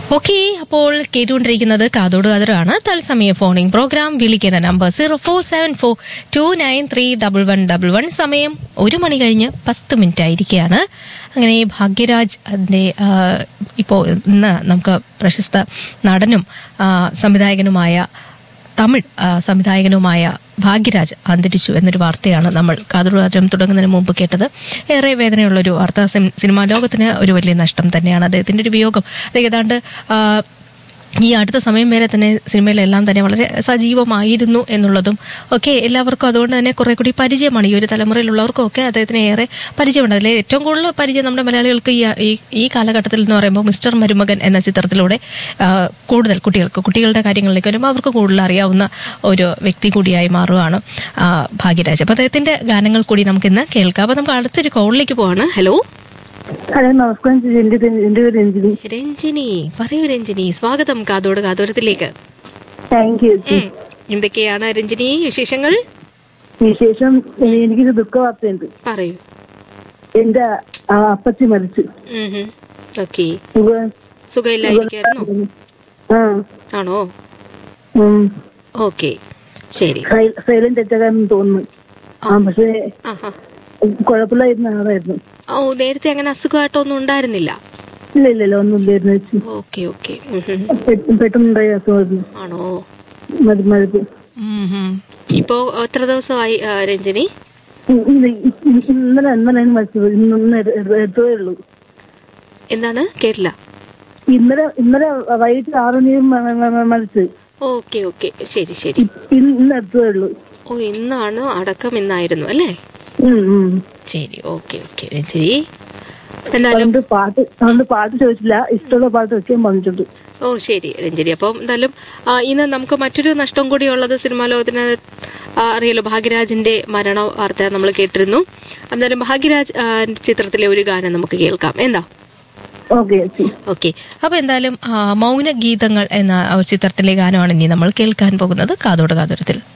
Okay അപ്പോൾ കേട്ടുകൊണ്ടിരിക്കുന്നത് കാതോട് കാതറാണ് തത്സമയ ഫോണിംഗ് പ്രോഗ്രാം വിളിക്കേണ്ട number zero four seven four two nine three double one double one സമയം ഒരു മണി കഴിഞ്ഞ് പത്ത് മിനിറ്റ് ആയിരിക്കുകയാണ് അങ്ങനെ ഭാഗ്യരാജ് അതിൻ്റെ ഇപ്പോൾ ഇന്ന് നമുക്ക് പ്രശസ്ത നടനും ആ, സംവിധായകനുമായ തമിഴ് ആ, സംവിധായകനുമായ ഭാഗ്യരാജ് അന്തരിച്ചു എന്നൊരു വാർത്തയാണ് നമ്മൾ കാതുറാരം തുടങ്ങുന്നതിന് മുമ്പ് കേട്ടത് ഏറെ വേദനയുള്ളൊരു വാർത്ത സിം- സിനിമാ ലോകത്തിന് ഒരു വലിയ നഷ്ടം തന്നെയാണ് അദ്ദേഹത്തിന്റെ ഒരു വിയോഗം അത് ഏതാണ്ട് ആ, ഈ അടുത്ത സമയം വരെ തന്നെ സിനിമയിലെല്ലാം തന്നെ വളരെ സജീവമായിരുന്നു എന്നുള്ളതും ഒക്കെ എല്ലാവർക്കും അതുകൊണ്ട് തന്നെ കുറെ കൂടി പരിചയമാണ് ഈ ഒരു തലമുറയിലുള്ളവർക്കും ഒക്കെ അദ്ദേഹത്തിന് ഏറെ പരിചയമുണ്ട് അതിൽ ഏറ്റവും കൂടുതൽ പരിചയം നമ്മുടെ മലയാളികൾക്ക് ഈ ഈ- ഈ കാലഘട്ടത്തിൽ എന്ന് പറയുമ്പോൾ മിസ്റ്റർ മരുമകൻ എന്ന ചിത്രത്തിലൂടെ ആ, കൂടുതൽ കുട്ടികൾക്ക് കുട്ടികളുടെ കാര്യങ്ങളിലേക്ക് വരുമ്പോൾ അവർക്ക് കൂടുതൽ അറിയാവുന്ന ഒരു വ്യക്തി കൂടിയായി മാറുകയാണ് ആ, ഭാഗ്യരാജ് അപ്പൊ അദ്ദേഹത്തിന്റെ ഗാനങ്ങൾ കൂടി നമുക്ക് ഇന്ന് കേൾക്കാം അപ്പൊ നമുക്ക് അടുത്തൊരു കോളിലേക്ക് പോവാണ് ഹലോ ഹലോ നമസ്കാരം ചേച്ചി എന്റെ പേര് എന്റെ പേര് രഞ്ജിനി രഞ്ജിനി പറയൂ രഞ്ജിനി സ്വാഗതം കാതോട് കാതോരത്തിലേക്ക് താങ്ക് യു ചേച്ചി ഉം. എന്തൊക്കെയാണ് രഞ്ജിനി വിശേഷങ്ങൾ വിശേഷം എ- എനിക്കൊരു ദുഃഖവാർത്തയുണ്ട് പറയൂ എന്റെ ആ അപ്പച്ചി മരിച്ചു ഓക്കെ സുഖ- സുഖമില്ലായിരിക്കായിരുന്നു ആ ആണോ ഉം. ഓക്കെ ശരി സൈ- സൈലന്റ് അറ്റാക്കാന്ന് തോന്നുന്നു ആ പക്ഷേ ആഹാ കുഴപ്പമില്ലായിരുന്ന ആളായിരുന്നു ഓ നേരത്തെ അങ്ങനെ അസുഖമായിട്ടൊന്നും ഉണ്ടായിരുന്നില്ല ഇല്ല ഇല്ല ഇല്ല ഒന്നും ഇല്ലായിരുന്നു ചേച്ചി ഓക്കെ ഓക്കെ പെ- പെട്ടെന്നുണ്ടായ അസുഖമായിരുന്നു ആണോ മതി മരുന്ന് ഉം, ഉം. ഇപ്പോ എത്ര ദിവസമായി ആ, രഞ്ജിനി ഇന്നലെ ഇന്നലെ ഇന്നലെയാണ് മരിച്ചത് ഇന്ന് ഇന്ന് എടു- എടു- എടുത്തതേ ഉള്ളൂ എന്താണ് കേട്ടില്ല ഇന്നലെ ഇന്നലെ വൈകിട്ട് ആറു മണി മരിച്ചു ഓക്കെ ഓക്കെ ശരി ശരി ഇന്ന് ഇന്ന് എടുത്തതേ ഉള്ളൂ ഓ ഇന്നാണ് അടക്കം ഇന്നായിരുന്നു അല്ലേ ഉം, ഉം. ശരി ഓക്കെ ഓക്കെ രഞ്ജിനി എന്തായാലും അതുകൊണ്ട് പാട്ട് അതുകൊണ്ട് പാട്ട് ചോദിച്ചില്ല ഇഷ്ടമുള്ള പാട്ട് വെക്കാൻ പറഞ്ഞിട്ടുണ്ട് ഓ ശരി രഞ്ജനി അപ്പം എന്തായാലും ആ, ഇന്ന് നമുക്ക് മറ്റൊരു നഷ്ടം കൂടി ഉള്ളത് സിനിമാ ലോകത്തിന് ആ, അറിയാലോ ഭാഗ്യരാജിന്റെ മരണ വാർത്ത നമ്മൾ കേട്ടിരുന്നു എന്തായാലും ഭാഗ്യരാജ് ആ, ചിത്രത്തിലെ ഒരു ഗാനം നമുക്ക് കേൾക്കാം എന്താ ഓക്കെ ചേച്ചി ഓക്കെ അപ്പൊ എന്തായാലും ആ, മൗനഗീതങ്ങൾ എന്ന ആ ഒരു ചിത്രത്തിലെ ഗാനമാണ് ഇനി നമ്മൾ കേൾക്കാൻ പോകുന്നത് കാതോട് കാതോരത്തിൽ